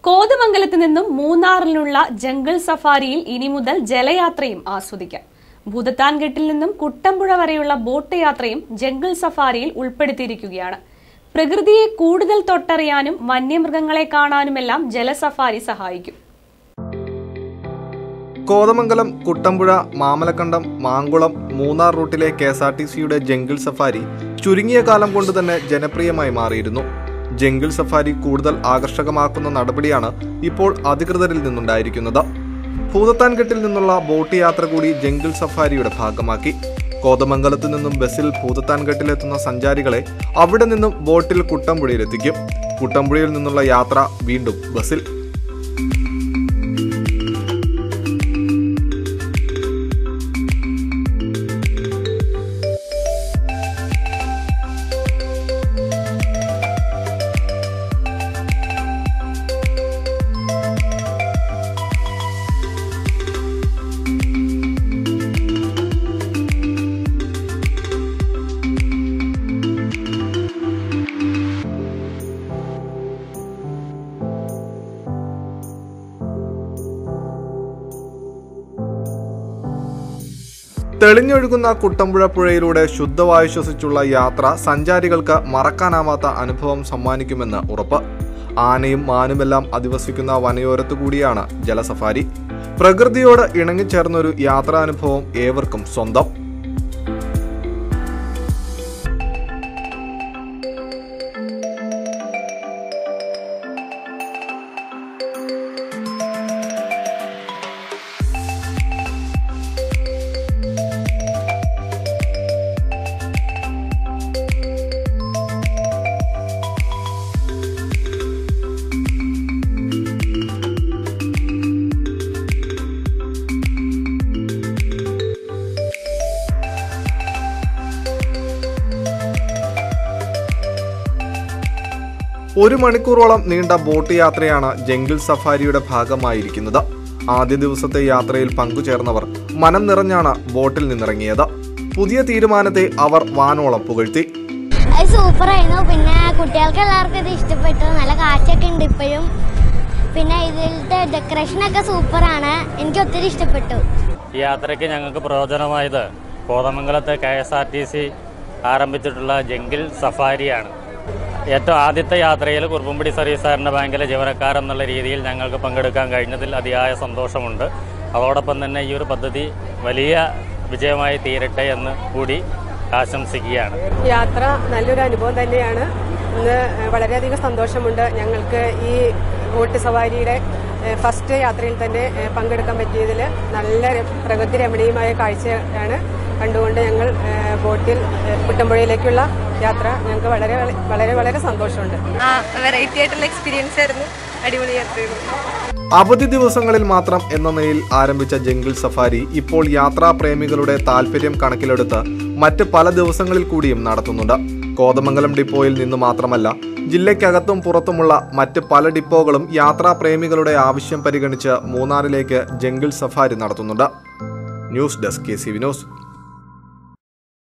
കോതമംഗലത്ത് നിന്നും മൂന്നാറിലുള്ള ജംഗിൾ സഫാരിയിൽ ഇനി മുതൽ ജലയാത്രയും ആസ്വദിക്കാം ഭൂതത്താൻകെട്ടിൽ നിന്നും കുട്ടമ്പുഴ വരെയുള്ള ബോട്ട് യാത്രയും ജംഗിൾ സഫാരിയിൽ ഉൾപ്പെടുത്തിയിരിക്കുകയാണ് പ്രകൃതിയെ കൂടുതൽ തൊട്ടറിയാനും വന്യമൃഗങ്ങളെ കാണാനുമെല്ലാം ജലസഫാരി സഹായിക്കും കോതമംഗലം കുട്ടമ്പുഴ മാമലക്കണ്ടം മാങ്കുളം മൂന്നാർ റൂട്ടിലെ കെ എസ് ആർ ടി സിയുടെ ജംഗിൾ സഫാരി ചുരുങ്ങിയ കാലം കൊണ്ട് തന്നെ ജനപ്രിയമായി മാറിയിരുന്നു ജംഗിൾ സഫാരി കൂടുതൽ ആകർഷകമാക്കുന്ന നടപടിയാണ് ഇപ്പോൾ അധികൃതരിൽ നിന്നുണ്ടായിരിക്കുന്നത് ഭൂതത്താൻകെട്ടിൽ നിന്നുള്ള ബോട്ട് യാത്ര കൂടി ജംഗിൾ സഫാരിയുടെ ഭാഗമാക്കി കോതമംഗലത്ത് നിന്നും ബസ്സിൽ ഭൂതത്താൻകെട്ടിലെത്തുന്ന സഞ്ചാരികളെ അവിടെ നിന്നും ബോട്ടിൽ കുട്ടമ്പുഴയിലെത്തിക്കും കുട്ടമ്പുഴയിൽ നിന്നുള്ള യാത്ര വീണ്ടും ബസ്സിൽ തെളിഞ്ഞൊഴുകുന്ന കുട്ടമ്പുഴ പുഴയിലൂടെ ശുദ്ധവായു ശ്വസിച്ചുള്ള യാത്ര സഞ്ചാരികൾക്ക് മറക്കാനാവാത്ത അനുഭവം സമ്മാനിക്കുമെന്ന് ഉറപ്പ് ആനയും മാനുമെല്ലാം അധിവസിക്കുന്ന വനയോരത്തു കൂടിയാണ് ജലസഫാരി പ്രകൃതിയോട് ഇണങ്ങിച്ചേർന്നൊരു യാത്രാനുഭവം ഏവർക്കും സ്വന്തം ഒരു മണിക്കൂറോളം നീണ്ട ബോട്ട് യാത്രയാണ് ജംഗിൾ സഫാരിയുടെ ഭാഗമായിരിക്കുന്നത് ആദ്യ ദിവസത്തെ യാത്രയിൽ പങ്കുചേർന്നവർ മനം നിറഞ്ഞാണ് ബോട്ടിൽ നിന്നിറങ്ങിയത് പുതിയ തീരുമാനത്തെ അവർ വാനോളം പുകഴ്ത്തി അത് സൂപ്പറായിരുന്നു പിന്നെ കുട്ടികൾക്ക് എല്ലാവർക്കും ഇത് ഇഷ്ടപ്പെട്ടു നല്ല കാറ്റൊക്കെ ഉണ്ട് ഇപ്പോഴും പിന്നെ ഇതിലത്തെ ഡെക്കറേഷനൊക്കെ സൂപ്പറാണ് എനിക്ക് ഒത്തിരി ഇഷ്ടപ്പെട്ടു ഈ യാത്രയ്ക്ക് ഞങ്ങൾക്ക് പ്രയോജനമായത് കോതമംഗലത്തെ K S R T C ആരംഭിച്ചിട്ടുള്ള ജംഗിൾ സഫാരിയാണ് ഏറ്റവും ആദ്യത്തെ യാത്രയിൽ കുറുപ്പുംപിടി സർവീസ് സഹകരണ ബാങ്കിലെ ജീവനക്കാരെന്നുള്ള രീതിയിൽ ഞങ്ങൾക്ക് പങ്കെടുക്കാൻ കഴിഞ്ഞതിൽ അതിയായ സന്തോഷമുണ്ട് അതോടൊപ്പം തന്നെ ഈ ഒരു പദ്ധതി വലിയ വിജയമായി തീരട്ടെ എന്ന് കൂടി ആശംസിക്കുകയാണ് യാത്ര നല്ലൊരു അനുഭവം തന്നെയാണ് ഇന്ന് വളരെയധികം സന്തോഷമുണ്ട് ഞങ്ങൾക്ക് ഈ ബോട്ട് സവാരിയുടെ ഏഹ്, ഫസ്റ്റ് യാത്രയിൽ തന്നെ ഏഹ്, പങ്കെടുക്കാൻ പറ്റിയതിൽ നല്ല ര- പ്രകൃതി രമണീയമായ കാഴ്ചയാണ് കണ്ടുകൊണ്ട് ഞങ്ങൾ ഏഹ്, ബോട്ടിൽ ഏഹ്, കുട്ടമ്പുഴയിലേക്കുള്ള യാത്ര ഞങ്ങൾക്ക് വളരെ വള- വളരെ വളരെ സന്തോഷമുണ്ട് ആ വെറൈറ്റി ആയിട്ടുള്ള എക്സ്പീരിയൻസ് ആയിരുന്നു അടിപൊളി യാത്രയായിരുന്നു അവധി ദിവസങ്ങളിൽ മാത്രം എന്ന നിലയിൽ ആരംഭിച്ച ജംഗിൾ സഫാരി ഇപ്പോൾ യാത്രാപ്രേമികളുടെ താല്പര്യം കണക്കിലെടുത്ത് മറ്റ് പല ദിവസങ്ങളിൽ കൂടിയും നടത്തുന്നുണ്ട് കോതമംഗലം ഡിപ്പോയിൽ നിന്ന് മാത്രമല്ല ജില്ലയ്ക്കകത്തും പുറത്തുമുള്ള മറ്റ് പല ഡിപ്പോകളും യാത്രാപ്രേമികളുടെ ആവശ്യം പരിഗണിച്ച് മൂന്നാറിലേക്ക് ജംഗിൾ സഫാരി നടത്തുന്നുണ്ട് ന്യൂസ് ഡെസ്ക് കെ സി വിനോസ്